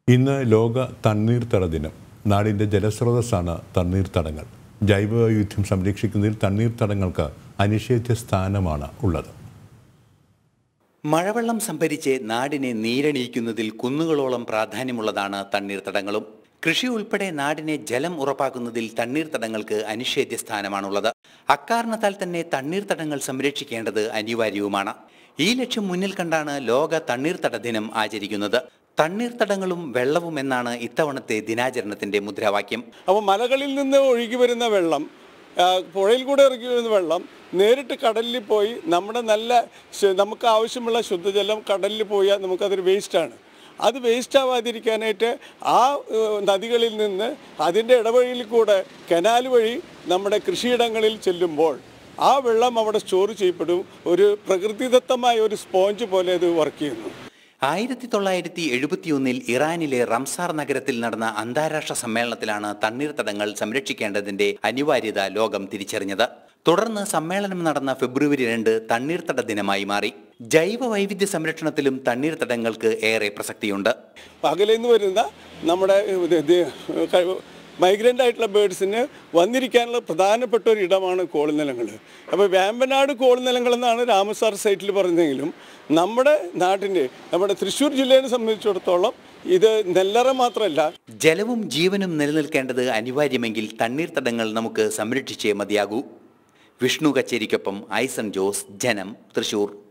ഇന്ന് ലോക തണ്ണീർത്തട ദിനം നാടിൻ്റെ ജലസ്രോതസ്സാണ് തണ്ണീർത്തടങ്ങൾ ജൈവവൈവിധ്യം സംരക്ഷിക്കുന്നതിൽ തണ്ണീർത്തടങ്ങൾക്ക് അനിഷേധ്യ സ്ഥാനമാണ് ഉള്ളത് മഴവെള്ളം സംഭരിച്ച് നാടിനെ നീരണിയിക്കുന്നതിൽ കുന്നുകളോളം പ്രാധാന്യമുള്ളതാണ് തണ്ണീർത്തടങ്ങളും കൃഷി ഉൾപ്പെടെ നാടിനെ ജലം ഉറപ്പാക്കുന്നതിൽ തണ്ണീർത്തടങ്ങൾക്ക് അനിഷേധ്യ സ്ഥാനമാണുള്ളത് അക്കാരണത്താൽ തന്നെ തണ്ണീർത്തടങ്ങൾ സംരക്ഷിക്കേണ്ടത് അനിവാര്യവുമാണ് ഈ ലക്ഷ്യം മുന്നിൽ കണ്ടാണ് ലോക തണ്ണീർത്തട ദിനം ആചരിക്കുന്നത് തണ്ണീർത്തടങ്ങളും വെള്ളവും എന്നാണ് ഇത്തവണത്തെ ദിനാചരണത്തിന്റെ മുദ്രാവാക്യം അപ്പോൾ മലകളിൽ നിന്ന് ഒഴുകി വരുന്ന വെള്ളം ആ, പുഴയിൽ കൂടെ ഇറങ്ങി വരുന്ന വെള്ളം നേരിട്ട് കടലിൽ പോയി നമ്മുടെ നല്ല ശു- നമുക്ക് ആവശ്യമുള്ള ശുദ്ധജലം കടലിൽ പോയാൽ നമുക്കതൊരു വേസ്റ്റാണ് അത് വേസ്റ്റ് ആവാതിരിക്കാനായിട്ട് ആ ഏഹ്, നദികളിൽ നിന്ന് അതിൻ്റെ ഇടവഴിയിൽ കൂടെ കനാൽ വഴി നമ്മുടെ കൃഷിയിടങ്ങളിൽ ചെല്ലുമ്പോൾ ആ വെള്ളം അവിടെ സ്റ്റോർ ചെയ്യപ്പെടും ഒരു പ്രകൃതിദത്തമായ ഒരു സ്പോഞ്ച് പോലെ അത് വർക്ക് ചെയ്യുന്നു ആയിരത്തി തൊള്ളായിരത്തി എഴുപത്തിയൊന്നിൽ ഇറാനിലെ റംസാർ നഗരത്തിൽ നടന്ന അന്താരാഷ്ട്ര സമ്മേളനത്തിലാണ് തണ്ണീർത്തടങ്ങൾ സംരക്ഷിക്കേണ്ടതിന്റെ അനിവാര്യത ലോകം തിരിച്ചറിഞ്ഞത് തുടർന്ന് സമ്മേളനം നടന്ന ഫെബ്രുവരി രണ്ട് തണ്ണീർത്തട ദിനമായി മാറി ജൈവ വൈവിധ്യ സംരക്ഷണത്തിലും തണ്ണീർത്തടങ്ങൾക്ക് ഏറെ പ്രസക്തിയുണ്ട് അകലെ നിന്ന് വരുന്ന നമ്മുടെ ഇത് ഇത് ക- മൈഗ്രൻ്റ് ആയിട്ടുള്ള ബേഡ്സിന് വന്നിരിക്കാനുള്ള പ്രധാനപ്പെട്ട ഒരു ഇടമാണ് കോൾനിലങ്ങൾ അപ്പോൾ വേമ്പനാട് കോൾനിലങ്ങൾ എന്നാണ് രാമസാർ സൈറ്റിൽ പറഞ്ഞെങ്കിലും നമ്മുടെ നാട്ടിൻ്റെ നമ്മുടെ തൃശ്ശൂർ ജില്ലയെ സംബന്ധിച്ചിടത്തോളം ഇത് നെല്ലറ മാത്രമല്ല ജലവും ജീവനും നിലനിൽക്കേണ്ടത് അനിവാര്യമെങ്കിൽ തണ്ണീർത്തടങ്ങൾ നമുക്ക് സംരക്ഷിച്ചേ മതിയാകൂ വിഷ്ണു കച്ചേരിക്കൊപ്പം ഐസൺ ജോസ് ജനം തൃശൂർ